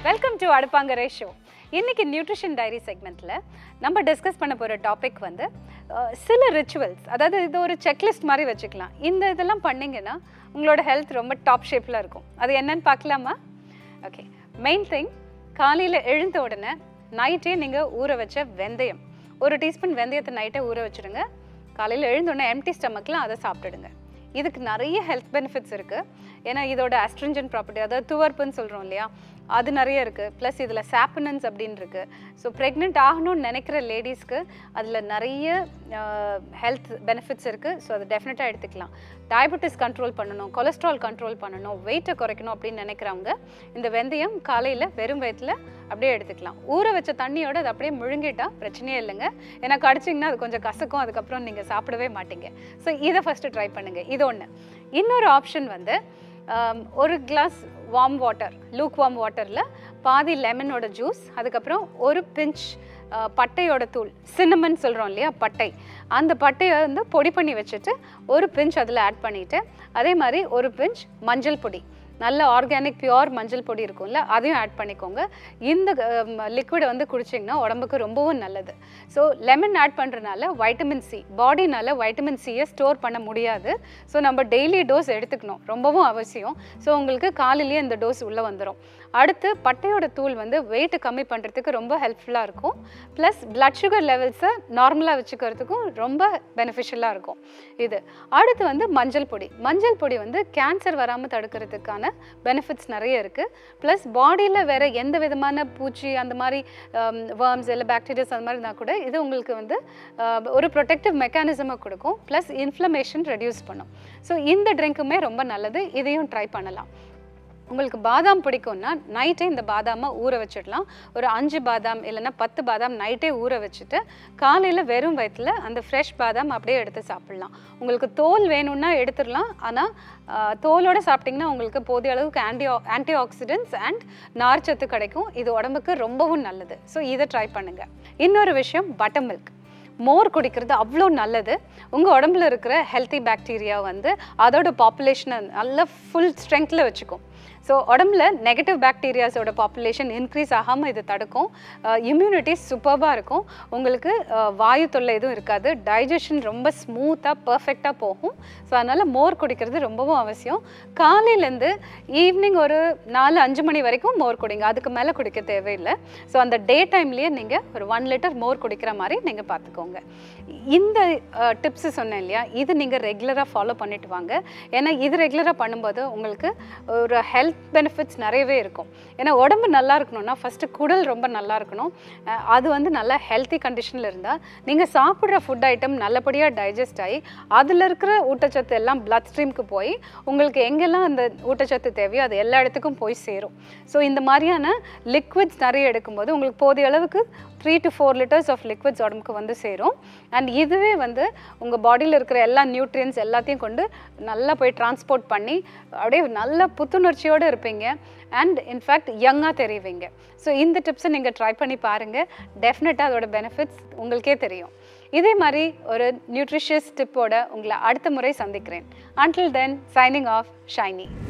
welcome to Aduppangarai show இன்னைக்கு nutrition diary செக்மெண்ட்டில் நம்ம டிஸ்கஸ் பண்ண போகிற டாபிக் வந்து அஹ், சில ரிச்சுவல்ஸ் அதாவது இது ஒரு செக்லிஸ்ட் மாதிரி வச்சுக்கலாம் இந்த இதெல்லாம் பண்ணீங்கன்னா உங்களோட ஹெல்த் ரொம்ப டாப் ஷேப்பில் இருக்கும் அது என்னன்னு பார்க்கலாமா ஓகே மெயின் திங் காலையில் எழுந்த உடனே நைட்டே நீங்கள் ஊற வச்ச வெந்தயம் ஒரு டீஸ்பூன் வெந்தயத்தை நைட்டே ஊற வச்சுடுங்க காலையில் எழுந்த உடனே எம்டி ஸ்டமக்கில் அதை சாப்பிட்டுடுங்க இதுக்கு நிறைய ஹெல்த் பெனிஃபிட்ஸ் இருக்குது ஏன்னா இதோட அஸ்ட்ரிஞ்சன் ப்ராப்பர்ட்டி அதாவது துவர்ப்புன்னு சொல்கிறோம் இல்லையா அது நிறைய இருக்குது ப்ளஸ் இதில் சாப்பினன்ஸ் அப்படின்னு இருக்குது ஸோ ப்ரெக்னென்ட் ஆகணும்னு நினைக்கிற லேடிஸ்க்கு அதில் நிறைய ஹெல்த் பெனிஃபிட்ஸ் இருக்குது ஸோ அதை டெஃபினட்டாக எடுத்துக்கலாம் டயபெட்டிஸ் கண்ட்ரோல் பண்ணணும் கொலஸ்ட்ரால் கண்ட்ரோல் பண்ணணும் வெயிட்டை குறைக்கணும் அப்படின்னு நினைக்கிறவங்க இந்த வெந்தயம் காலையில் வெறும் வயிற்றில் அப்படியே எடுத்துக்கலாம் ஊற வச்ச தண்ணியோட அதை அப்படியே முழுங்கிட்டா பிரச்சனையே இல்லைங்க ஏன்னா கடிச்சிங்கன்னா அது கொஞ்சம் கசக்கும் அதுக்கப்புறம் நீங்கள் சாப்பிடவே மாட்டீங்க ஸோ இதை ஃபஸ்ட்டு ட்ரை பண்ணுங்கள் இது ஒன்று இன்னொரு ஆப்ஷன் வந்து ஆம், ஒரு glass warm water lukewarm வாட்டரில் பாதி லெமனோட ஜூஸ் அதுக்கப்புறம் ஒரு பிஞ்ச் பட்டையோட தூள் சின்னமன் சொல்கிறோம் இல்லையா பட்டை அந்த பட்டையை வந்து பொடி பண்ணி வச்சுட்டு ஒரு பிஞ்ச் அதில் ஆட் பண்ணிவிட்டு அதே மாதிரி ஒரு பிஞ்ச் மஞ்சள் பொடி நல்ல ஆர்கானிக் பியோர் மஞ்சள் பொடி இருக்கும்ல அதையும் ஆட் பண்ணிக்கோங்க இந்த லிக்விடை வந்து குடிச்சிங்கன்னா உடம்புக்கு ரொம்பவும் நல்லது ஸோ லெமன் ஆட் பண்ணுறனால வைட்டமின் சி பாடினால வைட்டமின் சியை ஸ்டோர் பண்ண முடியாது ஸோ நம்ம டெய்லி டோஸ் எடுத்துக்கணும் ரொம்பவும் அவசியம் ஸோ உங்களுக்கு காலையிலேயே இந்த டோஸ் உள்ளே வந்துடும் அடுத்து பட்டையோட தூள் வந்து வெயிட்டை கம்மி பண்ணுறதுக்கு ரொம்ப ஹெல்ப்ஃபுல்லாக இருக்கும் ப்ளஸ் பிளட் சுகர் லெவல்ஸை நார்மலாக வச்சுக்கிறதுக்கும் ரொம்ப பெனிஃபிஷியலாக இருக்கும் இது அடுத்து வந்து மஞ்சள் பொடி மஞ்சள் பொடி வந்து கேன்சர் வராமல் தடுக்கிறதுக்கான பெனிஃபிட்ஸ் நிறைய இருக்குது ப்ளஸ் பாடியில் வேறு எந்த விதமான பூச்சி அந்த மாதிரி வேர்ம்ஸ் இல்லை பாக்டீரியாஸ் அந்த மாதிரி இருந்தால் கூட இது உங்களுக்கு வந்து அஹ், ஒரு ப்ரொடெக்டிவ் மெக்கானிசமை கொடுக்கும் ப்ளஸ் இன்ஃப்ளமேஷன் ரெடியூஸ் பண்ணும் ஸோ இந்த ட்ரிங்க்குமே ரொம்ப நல்லது இதையும் ட்ரை பண்ணலாம் உங்களுக்கு பாதாம் பிடிக்கும்னா நைட்டே இந்த பாதாமை ஊற வச்சிடலாம் ஒரு அஞ்சு பாதாம் இல்லைன்னா பத்து பாதாம் நைட்டே ஊற வச்சுட்டு காலையில் வெறும் வயிற்றில் அந்த ஃப்ரெஷ் பாதாம் அப்படியே எடுத்து சாப்பிட்லாம் உங்களுக்கு தோல் வேணும்னா எடுத்துடலாம் ஆனால் தோலோடு சாப்பிட்டிங்கன்னா உங்களுக்கு போதிய அளவுக்கு ஆன்டி ஆன்டி ஆக்சிடென்ட்ஸ் அண்ட் நார்ச்சத்து கிடைக்கும் இது உடம்புக்கு ரொம்பவும் நல்லது ஸோ இதை ட்ரை பண்ணுங்கள் இன்னொரு விஷயம் பட்டர் மில்க் மோர் குடிக்கிறது அவ்வளோ நல்லது உங்கள் உடம்புல இருக்கிற ஹெல்த்தி பாக்டீரியா வந்து அதோட பாப்புலேஷனை நல்ல ஃபுல் ஸ்ட்ரென்த்தில் வச்சுக்கும் ஸோ உடம்புல நெகட்டிவ் பாக்டீரியாஸோட பாப்புலேஷன் இன்க்ரீஸ் ஆகாமல் இது தடுக்கும் இம்யூனிட்டி சூப்பர்பாக இருக்கும் உங்களுக்கு அஹ், வாயு தொல்லை எதுவும் இருக்காது டைஜஷன் ரொம்ப ஸ்மூத்தாக பர்ஃபெக்டாக போகும் ஸோ அதனால் மோர் குடிக்கிறது ரொம்பவும் அவசியம் காலையிலேருந்து ஈவினிங் ஒரு நாலு அஞ்சு மணி வரைக்கும் மோர் குடிங்க அதுக்கு மேலே குடிக்க தேவையில்லை ஸோ அந்த டே டைம்லேயே நீங்கள் ஒரு ஒன் லிட்டர் மோர் குடிக்கிற மாதிரி நீங்கள் பார்த்துக்கோங்க இந்த டிப்ஸு சொன்னேன் இல்லையா இது நீங்கள் ரெகுலராக ஃபாலோ பண்ணிட்டு வாங்க ஏன்னா இது ரெகுலராக பண்ணும்போது உங்களுக்கு ஒரு ஹெல்த் பெனிஃபிட்ஸ் நிறையவே இருக்கும் ஏன்னா உடம்பு நல்லா இருக்கணும்னா ஃபஸ்ட்டு குடல் ரொம்ப நல்லா இருக்கணும் அஹ் அது வந்து நல்லா ஹெல்த்தி கண்டிஷனில் இருந்தால் நீங்கள் சாப்பிட்ற ஃபுட் ஐட்டம் நல்லபடியாக டைஜஸ்ட் ஆகி அதில் இருக்கிற ஊட்டச்சத்து எல்லாம் பிளட் ஸ்ட்ரீம்க்கு போய் உங்களுக்கு எங்கெல்லாம் அந்த ஊட்டச்சத்து தேவையோ அது எல்லா இடத்துக்கும் போய் சேரும் ஸோ இந்த மாதிரியான லிக்விட்ஸ் நிறைய எடுக்கும்போது உங்களுக்கு போதிய அளவுக்கு three to four litres of liquids உடம்புக்கு வந்து சேரும் அண்ட் இதுவே வந்து உங்கள் பாடியில் இருக்கிற எல்லா நியூட்ரியன்ஸ் எல்லாத்தையும் கொண்டு நல்லா போய் டிரான்ஸ்போர்ட் பண்ணி அப்படியே நல்ல புத்துணர்ச்சியோடு இருப்பீங்க அண்ட் இன்ஃபேக்ட் யங்காக தெரிவிங்க ஸோ இந்த டிப்ஸை நீங்கள் ட்ரை பண்ணி பாருங்கள் டெஃபினட்டாக அதோட பெனிஃபிட்ஸ் உங்களுக்கே தெரியும் இதே மாதிரி ஒரு நியூட்ரிஷியஸ் டிப்போட உங்களை அடுத்த முறை சந்திக்கிறேன் until then signing off Saini